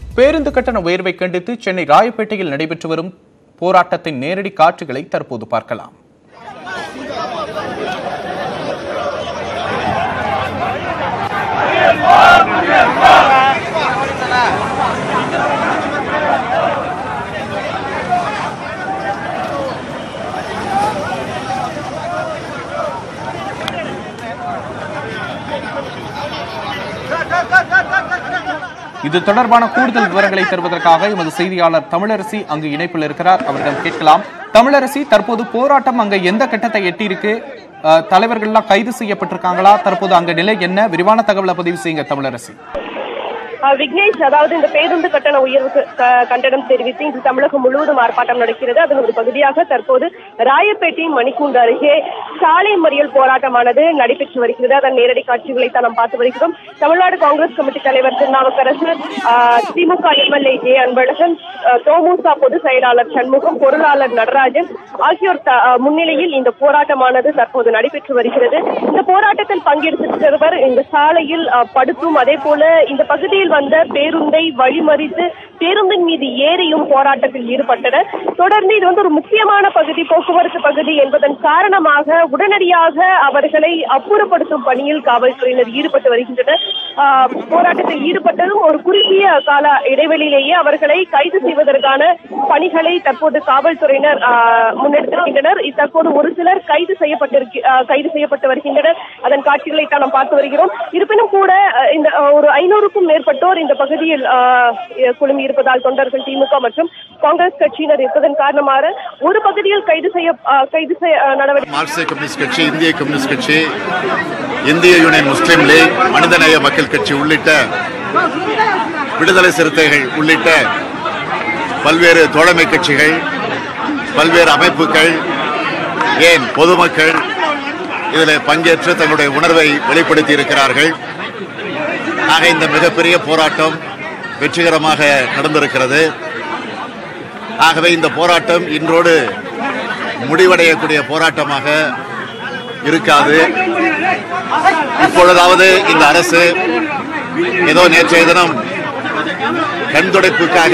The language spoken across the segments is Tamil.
பேருந்து கட்டண உயர்வை கண்டித்து சென்னை ராயப்பேட்டையில் நடைபெற்று வரும் போராட்டத்தின் நேரடி காட்சிகளை தற்போது பார்க்கலாம் இது தொடர்பான கூடுதல் விவரங்களை தருவதற்காக எமது செய்தியாளர் தமிழரசி அங்கு இணைப்பில் இருக்கிறார் அவரிடம் கேட்கலாம் தமிழரசி தற்போது போராட்டம் அங்க எந்த கட்டத்தை எட்டியிருக்கு அஹ், தலைவர்கள்லாம் கைது செய்யப்பட்டிருக்காங்களா தற்போது அங்க நிலை என்ன விரிவான தகவலை பதிவு செய்யுங்க தமிழரசி அஹ் விக்னேஷ் அதாவது இந்த பேருந்து கட்டண உயர்வுக்கு க- கண்டனம் தெரிவித்து இன்று தமிழகம் முழுவதும் ஆர்ப்பாட்டம் நடக்கிறது அதன் ஒரு பகுதியாக தற்போது ராயப்பேட்டை மணிக்கூண்டு அருகே சாலை மறியல் போராட்டமானது நடைபெற்று வருகிறது அதன் நேரடி காட்சிகளை தான் நாம் பார்த்து வருகிறோம் தமிழ்நாடு காங்கிரஸ் கமிட்டி தலைவர் திருநாவுக்கரசர் அஹ், திமுக எம்எல்ஏ ஜே அன்பழகன் அஹ், தோமுசா பொதுச் செயலாளர் சண்முகம் பொருளாளர் நடராஜன் ஆகியோர் த- அஹ், முன்னிலையில் இந்த போராட்டமானது தற்போது நடைபெற்று வருகிறது இந்த போராட்டத்தில் பங்கேற்றிருந்தவர் இந்த சாலையில் அஹ், படுத்தும் அதே போல இந்த பகுதியில் வந்த பேருந்தை வழிமறித்து பேருந்தின் மீது ஏறியும் போராட்டத்தில் ஈடுபட்டனர் தொடர்ந்து இது வந்து ஒரு முக்கியமான பகுதி போக்குவரத்து பகுதி என்பதன் காரணமாக உடனடியாக அவர்களை அப்புறப்படுத்தும் பணியில் காவல்துறையினர் ஈடுபட்டு வருகின்றனர் ஆஹ், போராட்டத்தில் ஈடுபட்டதும் ஒரு குறுகிய கால இடைவெளியிலேயே அவர்களை கைது செய்வதற்கான பணிகளை தற்போது காவல்துறையினர் ஆஹ், முன்னெடுத்திருக்கின்றனர் தற்போது ஒரு சிலர் கைது செய்யப்பட்டிருக்க ஆஹ், கைது செய்யப்பட்டு வருகின்றனர் அதன் காட்சிகளை தான் நாம் பார்த்து வருகிறோம் இருப்பினும் கூட அஹ், இந்த அஹ், ஒரு ஐநூறுக்கும் மேற்பட்டோர் இந்த பகுதியில் ஆஹ், குழுமி இருப்பதால் தொண்டர்கள் திமுக மற்றும் காங்கிரஸ் கட்சியினர் இருப்பதன் காரணமாக ஒரு பகுதியில் கைது செய்ய ஆஹ், கைது செய்ய ஆஹ், நடவடிக்கை மார்க்சிய கம்யூனிஸ்ட் கட்சி இந்திய கம்யூனிஸ்ட் கட்சி இந்திய யூனியன் முஸ்லீம் லீக் மனிதநேய மக்கள் கட்சி உள்ளிட்ட விடுதலை சிறுத்தைகள் உள்ளிட்ட பல்வேறு தோழமை கட்சிகள் பல்வேறு அமைப்புகள் ஏன் பொதுமக்கள் இதில் பங்கேற்று தங்களுடைய உணர்வை வெளிப்படுத்தி இருக்கிறார்கள் ஆக இந்த மிகப்பெரிய போராட்டம் வெற்றிகரமாக நடந்திருக்கிறது ஆகவே இந்த போராட்டம் இன்றோடு முடிவடையக்கூடிய போராட்டமாக இருக்காது இப்பொழுதாவது இந்த அரசு ஏதோ நேற்றைய தினம் கண் துடைப்புக்காக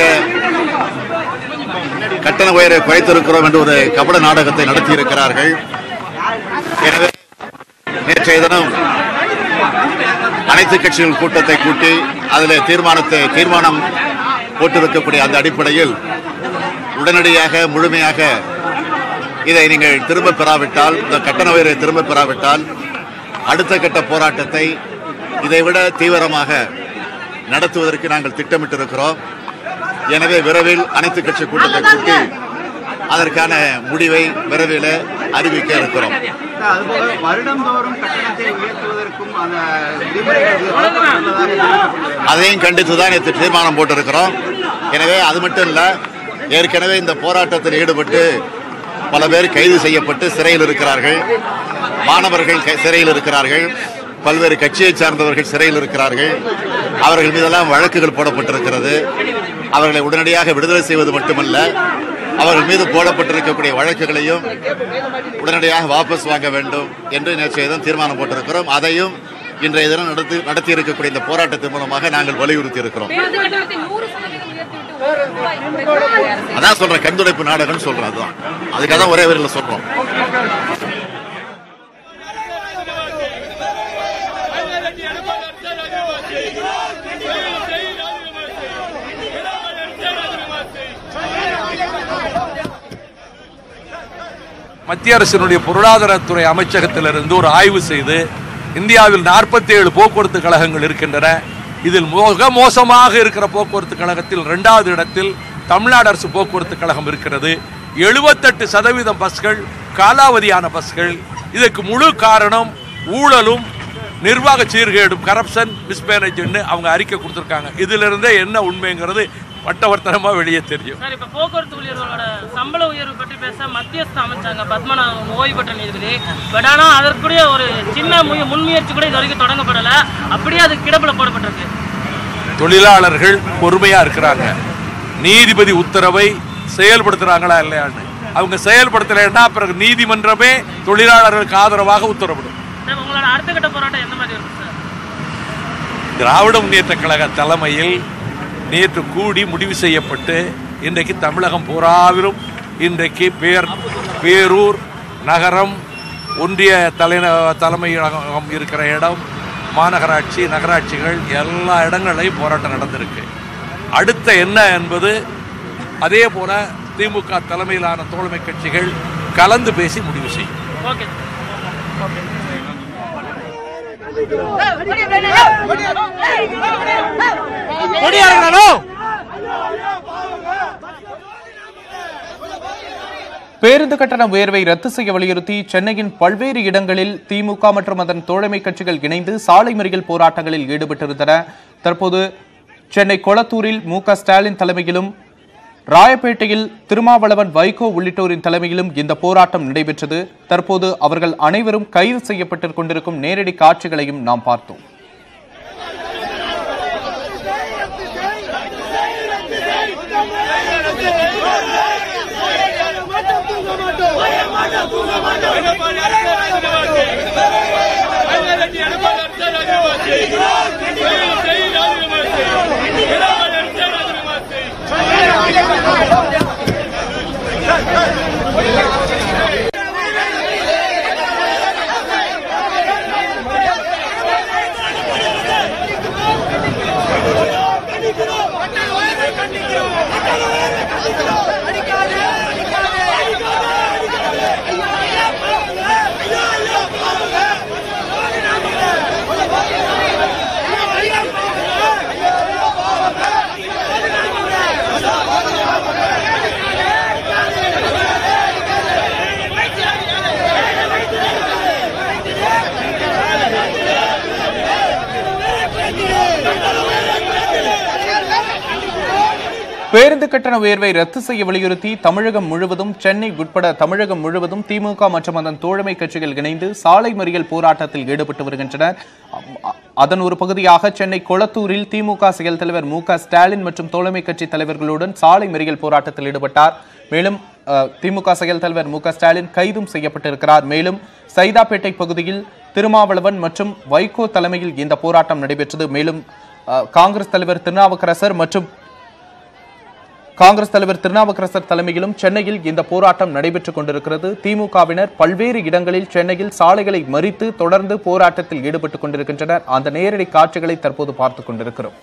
கட்டண உயரை குறைத்திருக்கிறோம் என்று ஒரு கபட நாடகத்தை நடத்தி இருக்கிறார்கள் எனவே நேற்றைய தினம் அனைத்து கட்சிகள் கூட்டத்தை கூட்டி அதில் தீர்மானத்தை தீர்மானம் போட்டிருக்கக்கூடிய அந்த அடிப்படையில் உடனடியாக முழுமையாக இதை நீங்கள் திரும்ப பெறாவிட்டால் இந்த கட்டண உயரை திரும்ப பெறாவிட்டால் அடுத்த கட்ட போராட்டத்தை இதைவிட தீவிரமாக நடத்துவதற்கு நாங்கள் திட்டமிட்டிருக்கிறோம் எனவே விரைவில் அனைத்து கட்சி கூட்டத்தை கூட்டி அதற்கான முடிவை விரைவில் அறிவிக்க இருக்கிறோம் அதுபோல வருடந்தோறும் கட்டணத்தை உயர்த்துவதற்கும் அந்த விதிமுறைகள் வழங்கப்பட்டுள்ளதாக தெரிவிக்கப்பட்டுள்ளது. அதையும் கண்டித்து தான் நேற்று தீர்மானம் போட்டிருக்கிறோம் எனவே அது மட்டும் இல்லை ஏற்கனவே இந்த போராட்டத்தில் ஈடுபட்டு பல பேர் கைது செய்யப்பட்டு சிறையில் இருக்கிறார்கள் மாணவர்கள் கை- சிறையில் இருக்கிறார்கள் பல்வேறு கட்சியைச் சார்ந்தவர்கள் சிறையில் இருக்கிறார்கள் அவர்கள் மீதெல்லாம் வழக்குகள் போடப்பட்டிருக்கிறது அவர்களை உடனடியாக விடுதலை செய்வது மட்டுமல்ல அவர்கள் மீது போடப்பட்டிருக்கக்கூடிய வழக்குகளையும் உடனடியாக வாபஸ் வாங்க வேண்டும் என்று நேற்றைய தினம் தீர்மானம் போட்டிருக்கிறோம் அதையும் இன்றைய தினம் நடத்தி நடத்தி இருக்கக்கூடிய இந்த போராட்டத்தின் மூலமாக நாங்கள் வலியுறுத்தி இருக்கிறோம் பேருந்து கட்டணத்தை நூறு சதவீதம் உயர்த்திவிட்டு ஒரு ரூபாய் குறைக்க அரசு அதான் சொல்றேன் கண்துடைப்பு நாடகம்னு சொல்றேன் அதுதான் அதுக்காக தான் ஒரே வரியில் சொல்றோம் மத்திய அரசினுடைய பொருளாதாரத்துறை அமைச்சகத்திலிருந்து ஒரு ஆய்வு செய்து இந்தியாவில் 47 ஏழு போக்குவரத்து கழகங்கள் இருக்கின்றன இதில் மிக மோசமாக இருக்கிற போக்குவரத்து கழகத்தில் இரண்டாவது இடத்தில் தமிழ்நாடு அரசு போக்குவரத்து கழகம் இருக்கிறது எழுபத்தெட்டு சதவீதம் பஸ்கள் காலாவதியான பஸ்கள் இதற்கு முழு காரணம் ஊழலும் நிர்வாக சீர்கேடும் கரப்ஷன் மிஸ்மேனேஜ்மெண்ட் அவங்க அறிக்கை கொடுத்துருக்காங்க இதிலிருந்தே என்ன உண்மைங்கிறது வட்டவர்த்தனமா வெளியே தெரியும் சார் இப்ப போக்குவரத்து ஊழியர்களோட சம்பள உயர்வு பற்றி பேச மத்தியஸ்த அமைச்சாங்க பத்மநாபன் ஓய்வு பெற்ற நீதிபதி பட் ஆனா அதற்குரிய ஒரு சின்ன முய- முன்முயற்சி கூட இது வரைக்கும் தொடங்கப்படல அப்படியே அது கிடப்புல போடப்பட்டிருக்கு தொழிலாளர்கள் பொறுமையா இருக்கிறாங்க நீதிபதி உத்தரவை செயல்படுத்துறாங்களா இல்லையான்னு அவங்க செயல்படுத்தலைன்னா பிறகு நீதிமன்றமே தொழிலாளர்களுக்கு ஆதரவாக உத்தரவிடும் சார் உங்களோட அடுத்த கட்ட போராட்டம் எந்த மாதிரி இருக்கும் சார் திராவிட முன்னேற்ற கழக தலைமையில் நேற்று கூடி முடிவு செய்யப்பட்டு இன்றைக்கு தமிழகம் பூராவிலும் இன்றைக்கு பேர் பேரூர் நகரம் ஒன்றிய தலை தலைமையகம் இருக்கிற இடம் மாநகராட்சி நகராட்சிகள் எல்லா இடங்களையும் போராட்டம் நடந்திருக்கு அடுத்த என்ன என்பது அதே போல திமுக தலைமையிலான தோழமை கட்சிகள் கலந்து பேசி முடிவு செய்யும் ஓகே பேருந்து கட்டண உயர்வை ரத்து செய்ய வலியுறுத்தி சென்னையின் பல்வேறு இடங்களில் திமுக மற்றும் அதன் தோழமை கட்சிகள் இணைந்து சாலை மறியல் போராட்டங்களில் ஈடுபட்டிருந்தன தற்போது சென்னை கொளத்தூரில் மு க ஸ்டாலின் தலைமையிலும் ராயப்பேட்டையில் திருமாவளவன் வைகோ உள்ளிட்டோரின் தலைமையிலும் இந்த போராட்டம் நடைபெற்றது தற்போது அவர்கள் அனைவரும் கைது செய்யப்பட்டுக் கொண்டிருக்கும் நேரடி காட்சிகளையும் நாம் பார்த்தோம் பேருந்து கட்டண உயர்வை ரத்து செய்ய வலியுறுத்தி தமிழகம் முழுவதும் சென்னை உட்பட தமிழகம் முழுவதும் திமுக மற்றும் அதன் தோழமை கட்சிகள் இணைந்து சாலை மறியல் போராட்டத்தில் ஈடுபட்டு வருகின்றனர் அ- அதன் ஒரு பகுதியாக சென்னை கொளத்தூரில் திமுக செயல் தலைவர் மு க ஸ்டாலின் மற்றும் தோழமை கட்சி தலைவர்களுடன் சாலை மறியல் போராட்டத்தில் ஈடுபட்டார் மேலும் அ, திமுக செயல் தலைவர் மு க ஸ்டாலின் கைதும் செய்யப்பட்டிருக்கிறார் மேலும் சைதாப்பேட்டை பகுதியில் திருமாவளவன் மற்றும் வைகோ தலைமையில் இந்த போராட்டம் நடைபெற்றது மேலும் அ, காங்கிரஸ் தலைவர் திருநாவுக்கரசர் மற்றும் காங்கிரஸ் தலைவர் திருநாவுக்கரசர் தலைமையிலும் சென்னையில் இந்த போராட்டம் நடைபெற்றுக் கொண்டிருக்கிறது திமுகவினர் பல்வேறு இடங்களில் சென்னையில் சாலைகளை மறித்து தொடர்ந்து போராட்டத்தில் ஈடுபட்டுக் கொண்டிருக்கின்றனர் அந்த நேரடி காட்சிகளை தற்போது பார்த்துக் கொண்டிருக்கிறோம்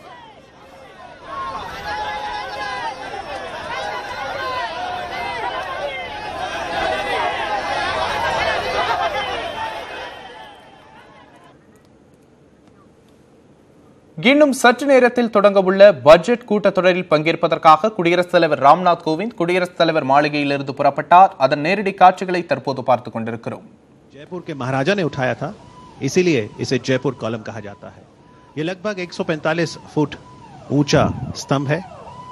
இன்னும் சற்று நேரத்தில் தொடங்கவுள்ள பட்ஜெட் கூட்டத்தொடரில் பங்கேற்பதற்காக குடியரசுத் தலைவர் ராம்நாத் கோவிந்த் குடியரசுத் தலைவர் மாளிகையிலிருந்து புறப்பட்டார் அதன் நேரடி காட்சிகளை தற்போது பார்த்துக் கொண்டிருக்கிறோம் जयपुर के महाराजा ने उठाया था इसीलिए इसे जयपुर कॉलम कहा जाता है ये लगभग 145 फुट ऊंचा स्तंभ है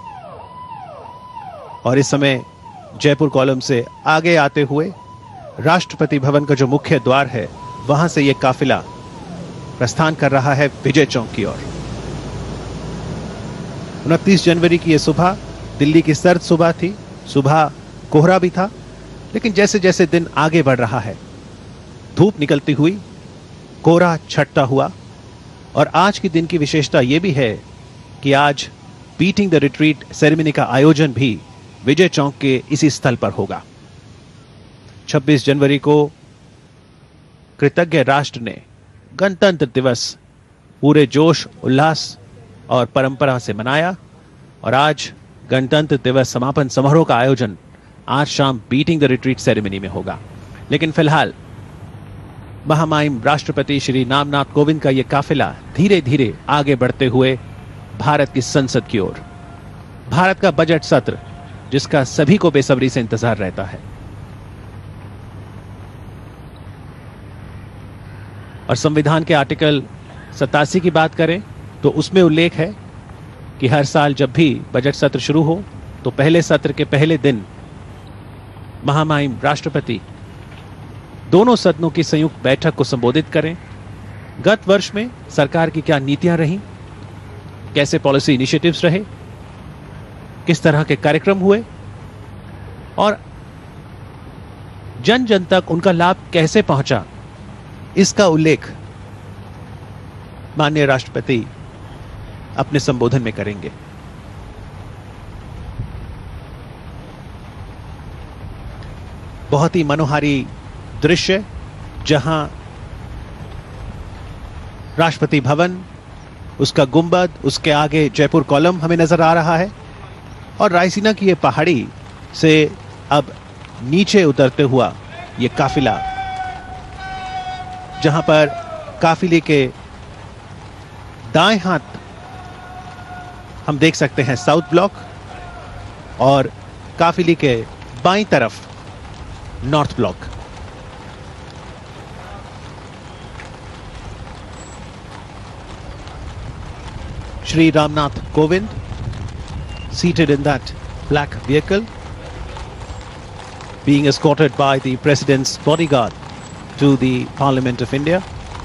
और इस समय जयपुर कॉलम से आगे आते हुए राष्ट्रपति भवन का जो मुख्य द्वार है वहां से ये काफिला प्रस्थान कर रहा है विजय चौक की ओर उनतीस जनवरी की यह सुबह दिल्ली की सर्द सुबह थी सुबह कोहरा भी था लेकिन जैसे जैसे दिन आगे बढ़ रहा है धूप निकलती हुई कोहरा छटता हुआ और आज के दिन की विशेषता यह भी है कि आज बीटिंग द रिट्रीट सेरेमनी का आयोजन भी विजय चौक के इसी स्थल पर होगा 26 जनवरी को कृतज्ञ राष्ट्र ने गणतंत्र दिवस पूरे जोश उल्लास और परंपरा से मनाया और आज गणतंत्र दिवस समापन समारोह का आयोजन आज शाम बीटिंग द रिट्रीट सेरेमनी में होगा लेकिन फिलहाल महामाइम राष्ट्रपति श्री नामनाथ कोविंद का यह काफिला धीरे धीरे आगे बढ़ते हुए भारत की संसद की ओर भारत का बजट सत्र जिसका सभी को बेसब्री से इंतजार रहता है और संविधान के आर्टिकल सतासी की बात करें तो उसमें उल्लेख है कि हर साल जब भी बजट सत्र शुरू हो तो पहले सत्र के पहले दिन महामाइम राष्ट्रपति दोनों सदनों की संयुक्त बैठक को संबोधित करें गत वर्ष में सरकार की क्या नीतियां रहीं कैसे पॉलिसी इनिशिएटिव्स रहे किस तरह के कार्यक्रम हुए और जन जन तक उनका लाभ कैसे पहुंचा इसका उल्लेख माननीय राष्ट्रपति अपने संबोधन में करेंगे बहुत ही मनोहारी दृश्य जहां राष्ट्रपति भवन उसका गुंबद उसके आगे जयपुर कॉलम हमें नजर आ रहा है और रायसीना की ये पहाड़ी से अब नीचे उतरते हुआ ये काफिला जहां पर काफिले के दाएं हाथ हम देख सकते हैं साउथ ब्लॉक और काफिले के बाईं तरफ North Block Shri Ramnath Kovind, seated in that black vehicle, being escorted by the President's bodyguard to the Parliament of India.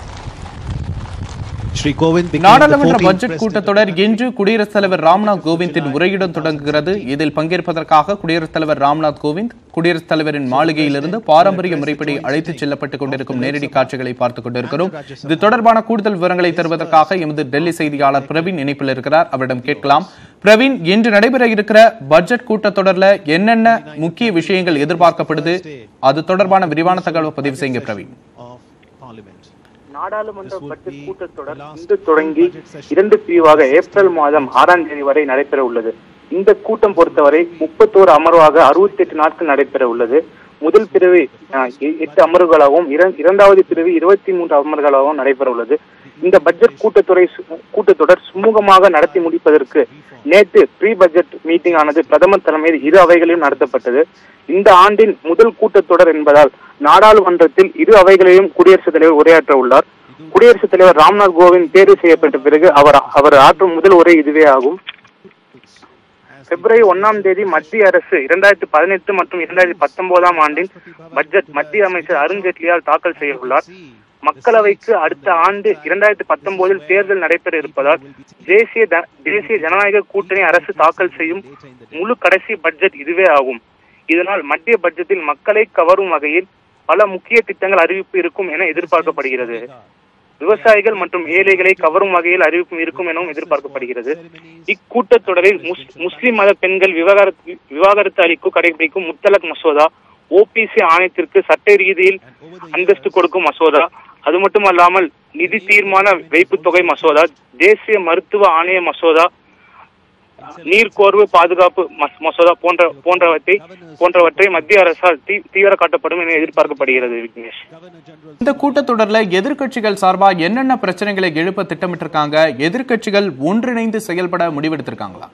Shri Kovind became the நாடாளுமன்ற 14th பட்ஜெட் President கூட்டத்தொடர் இன்று குடியரசுத் தலைவர் ராம்நாத் கோவிந்தின் உரையுடன் தொடங்குகிறது இதில் பங்கேற்பதற்காக குடியரசுத் தலைவர் ராம்நாத் கோவிந்த் குடியரசுத் தலைவரின் மாளிகையிலிருந்து பாரம்பரிய முறைப்படி அழைத்துச் செல்லப்பட்டுக் கொண்டிருக்கும் நேரடி காட்சிகளை பார்த்துக் கொண்டிருக்கிறோம் இது தொடர்பான கூடுதல் விவரங்களை தருவதற்காக எமது டெல்லி செய்தியாளர் பிரவீன் இணைப்பில் இருக்கிறார் அவரிடம் கேட்கலாம் பிரவீன் இன்று நடைபெற இருக்கிற பட்ஜெட் கூட்டத்தொடர்ல என்னென்ன முக்கிய விஷயங்கள் எதிர்பார்க்கப்படுது அது தொடர்பான விரிவான தகவல் பதிவு செய்யுங்க பிரவீன் of Parliament. நாடாளுமன்ற பட்ஜெட் கூட்டத்தொடர் இன்று தொடங்கி இரண்டு பிரிவாக ஏப்ரல் மாதம் ஆறாம் தேதி வரை நடைபெற உள்ளது இந்த கூட்டம் பொறுத்தவரை முப்பத்தோரு அமர்வாக அறுபத்தி எட்டு நாட்கள் நடைபெற உள்ளது முதல் பிரிவு அஹ், எ- எட்டு அமர்வுகளாகவும் இர- இரண்டாவது பிரிவு இருபத்தி மூன்று அமர்வுகளாகவும் நடைபெற உள்ளது இந்த பட்ஜெட் கூட்டத்தொடரை சு- கூட்டத்தொடர் சுமூகமாக நடத்தி முடிப்பதற்கு நேற்று ப்ரீ பட்ஜெட் மீட்டிங் ஆனது பிரதமர் தலைமையில் இரு அவைகளிலும் நடத்தப்பட்டது இந்த ஆண்டின் முதல் கூட்டத்தொடர் என்பதால் நாடாளுமன்றத்தில் இரு அவைகளிலும் குடியரசுத் தலைவர் உரையாற்ற உள்ளார் குடியரசுத் தலைவர் ராம்நாத் கோவிந்த் தேர்வு செய்யப்பட்ட பிறகு அவர் அவர் ஆற்றும் முதல் உரை இதுவே ஆகும் பிப்ரவரி ஒன்னாம் தேதி மத்திய அரசு இரண்டாயிரத்தி பதினெட்டு மற்றும் இரண்டாயிரத்தி பத்தொன்பதாம் ஆண்டின் பட்ஜெட் மத்திய அமைச்சர் அருண்ஜேட்லியால் தாக்கல் செய்ய உள்ளார் மக்களவைக்கு அடுத்த ஆண்டு இரண்டாயிரத்தி பத்தொன்பதில் தேர்தல் நடைபெற இருப்பதால் தேசிய த- தேசிய ஜனநாயக கூட்டணி அரசு தாக்கல் செய்யும் முழு கடைசி பட்ஜெட் இதுவே ஆகும் இதனால் மத்திய பட்ஜெட்டில் மக்களை கவரும் வகையில் பல முக்கிய திட்டங்கள் அறிவிப்பு இருக்கும் என எதிர்பார்க்கப்படுகிறது விவசாயிகள் மற்றும் ஏழைகளை கவரும் வகையில் அறிவிப்பும் இருக்கும் எனவும் எதிர்பார்க்கப்படுகிறது இக்கூட்டத்தொடரில் முஸ்- முஸ்லிம் மத பெண்கள் விவகாரத்து விவாகரத்து அளிக்கும் கடைபிடிக்கும் முத்தலக் மசோதா ஓபிசி ஆணையத்திற்கு சட்ட ரீதியில் அந்தஸ்து கொடுக்கும் மசோதா அது மட்டுமல்லாமல் நிதி தீர்மான வைப்புத் தொகை மசோதா தேசிய மருத்துவ ஆணைய மசோதா நீர்கோர்வு பாதுகாப்பு மஸ்- மசோதா போன்ற போன்றவற்றை போன்றவற்றை மத்திய அரசால் தீ- தீவிர காட்டப்படும் என எதிர்பார்க்கப்படுகிறது விக்னேஷ் இந்த கூட்டத்தொடர்ல எதிர்க்கட்சிகள் சார்பா என்னென்ன பிரச்சனைகளை எழுப்ப திட்டமிட்டிருக்காங்க எதிர்க்கட்சிகள் ஒன்றிணைந்து செயல்பட முடிவெடுத்திருக்காங்களா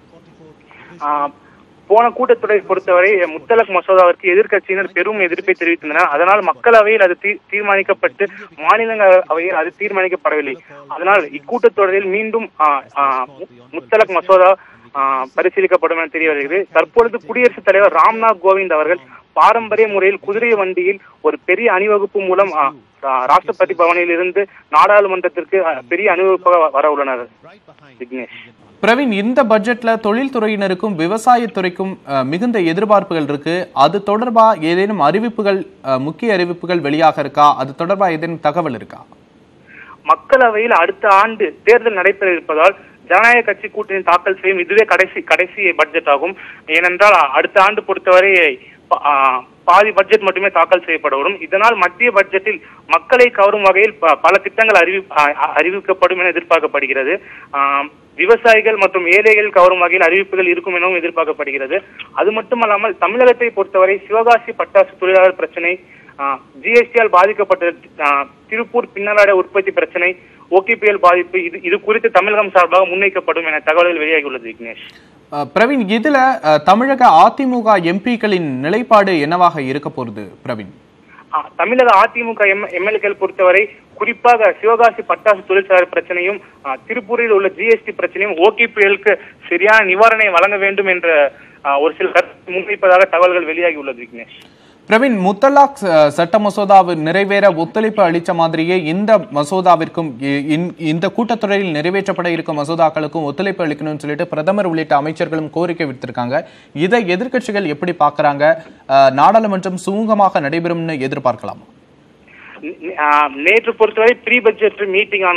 ஆஹ் போன கூட்டத்தொடரை பொறுத்தவரை முத்தலக் மசோதாவிற்கு எதிர்க்கட்சியினர் பெரும் எதிர்ப்பை தெரிவித்தனர் அதனால் மக்களவையில் அது தீ- தீர்மானிக்கப்பட்டு மாநிலங்களவையில் அது தீர்மானிக்கப்படவில்லை அதனால் இக்கூட்டத்தொடரில் மீண்டும் ஆஹ், ஆஹ், மு- முத்தலக் மசோதா ஆஹ், பரிசீலிக்கப்படும் என தெரிய வருகிறது தற்பொழுது குடியரசுத் தலைவர் ராம்நாத் கோவிந்த் அவர்கள் பாரம்பரிய முறையில் குதிரை வண்டியில் ஒரு பெரிய அணிவகுப்பு மூலம் ஆஹ், ரா- ராஷ்டிரபதி பவனில் இருந்து நாடாளுமன்றத்திற்கு ஆஹ், பெரிய அணிவகுப்பாக வ- வர உள்ளனர் விக்னேஷ் பிரவீன் இந்த பட்ஜெட்ல தொழில்துறையினருக்கும் விவசாயத்துறைக்கும் அஹ், மிகுந்த எதிர்பார்ப்புகள் இருக்கு அது தொடர்பா ஏதேனும் அறிவிப்புகள் அஹ், முக்கிய அறிவிப்புகள் வெளியாக இருக்கா அது தொடர்பா ஏதேனும் தகவல் இருக்கா மக்களவையில் அடுத்த ஆண்டு தேர்தல் நடைபெற இருப்பதால் ஜனநாயக கட்சி கூட்டணி தாக்கல் செய்யும் இதுவே கடைசி கடைசி பட்ஜெட் ஆகும் ஏனென்றால் அடுத்த ஆண்டு பொறுத்தவரை ப- ஆ, பாதி பட்ஜெட் மட்டுமே தாக்கல் செய்யப்பட வரும் இதனால் மத்திய பட்ஜெட்டில் மக்களை கவரும் வகையில் ப- பல திட்டங்கள் அறிவி ஆ, அறிவிக்கப்படும் என எதிர்பார்க்கப்படுகிறது ஆம், விவசாயிகள் மற்றும் ஏழைகள் கவரும் வகையில் அறிவிப்புகள் இருக்கும் எனவும் எதிர்பார்க்கப்படுகிறது அது மட்டுமல்லாமல் தமிழகத்தை பொறுத்தவரை சிவகாசி பட்டாசு தொழிலாளர் பிரச்சனை ஜிஎஸ்டியால் பாதிக்கப்பட்ட ஆ, திருப்பூர் பின்னலாடை உற்பத்தி பிரச்சனை ஓகேபிஎல் பாதிப்பு இது இது குறித்து தமிழகம் சார்பாக முன்வைக்கப்படும் என தகவல்கள் வெளியாகியுள்ளது விக்னேஷ் அஹ், பிரவீன் இதுல அஹ், தமிழக அதிமுக எம்பிக்களின் நிலைப்பாடு என்னவாக இருக்க போகுது பிரவீன் ஆ, தமிழக அதிமுக எம் எம்எல்ஏக்கள் பொறுத்தவரை குறிப்பாக சிவகாசி பட்டாசு தொழிற்சாலை பிரச்சனையும் ஆ, திருப்பூரில் உள்ள ஜிஎஸ்டி பிரச்சனையும் ஓகேபிஎலுக்கு சரியான நிவாரணை வழங்க வேண்டும் என்ற ஆ, ஒரு சில கருத்து முன்வைப்பதாக தகவல்கள் வெளியாகி உள்ளது விக்னேஷ் பிரவீன் முத்தலாக் அஹ், சட்ட மசோதாவு நிறைவேற ஒத்துழைப்பு அளித்த மாதிரியே இந்த மசோதாவிற்கும் இ- இந்- இந்த கூட்டத்தொடரில் நிறைவேற்றப்பட இருக்கும் மசோதாக்களுக்கும் ஒத்துழைப்பு அளிக்கணும்னு சொல்லிட்டு பிரதமர் உள்ளிட்ட அமைச்சர்களும் கோரிக்கை விடுத்திருக்காங்க இதை எதிர்க்கட்சிகள் எப்படி பார்க்கறாங்க அஹ், நாடாளுமன்றம் சுமூகமாக நடைபெறும்னு எதிர்பார்க்கலாமா நே- ஆ, நேற்று பொறுத்தவரை ப்ரீ பட்ஜெட் மீட்டிங் ஆனது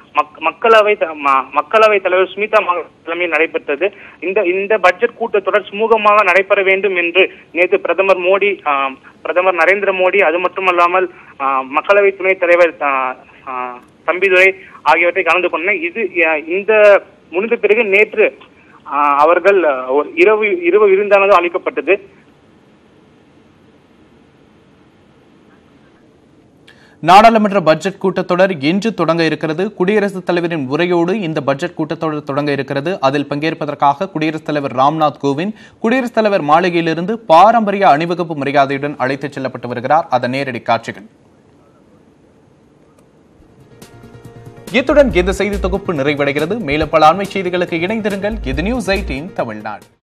மக்- மக்களவை த- ம- மக்களவை தலைவர் சுமிதா மகாஜன் தலைமையில் நடைபெற்றது இந்த இந்த பட்ஜெட் கூட்டத்தொடர் சுமூகமாக நடைபெற வேண்டும் என்று நேற்று பிரதமர் மோடி ஆஹ், பிரதமர் நரேந்திர மோடி அது மட்டுமல்லாமல் ஆஹ், மக்களவை துணைத் தலைவர் ஆஹ், ஆஹ், தம்பிதுரை ஆகியவற்றை கலந்து கொண்டனர் இது ஆஹ், இந்த முடிந்த பிறகு நேற்று ஆஹ், அவர்கள் ஆஹ், ஒரு இரவு இரவு விருந்தானது அளிக்கப்பட்டது நாடாளுமன்ற பட்ஜெட் கூட்டத்தொடர் இன்று தொடங்க இருக்கிறது குடியரசுத் தலைவரின் உரையோடு இந்த பட்ஜெட் கூட்டத்தொடர் தொடங்க இருக்கிறது அதில் பங்கேற்பதற்காக குடியரசுத் தலைவர் ராம்நாத் கோவிந்த் குடியரசுத் தலைவர் மாளிகையிலிருந்து பாரம்பரிய அணிவகுப்பு மரியாதையுடன் அழைத்துச் செல்லப்பட்டு வருகிறார் அதன் நேரடி காட்சிகள் இத்துடன் இந்த செய்தி தொகுப்பு நிறைவடைகிறது மேலும் பல அண்மை செய்திகளுக்கு இணைந்திருங்கள் இது நியூஸ் எயிட்டீன் தமிழ்நாடு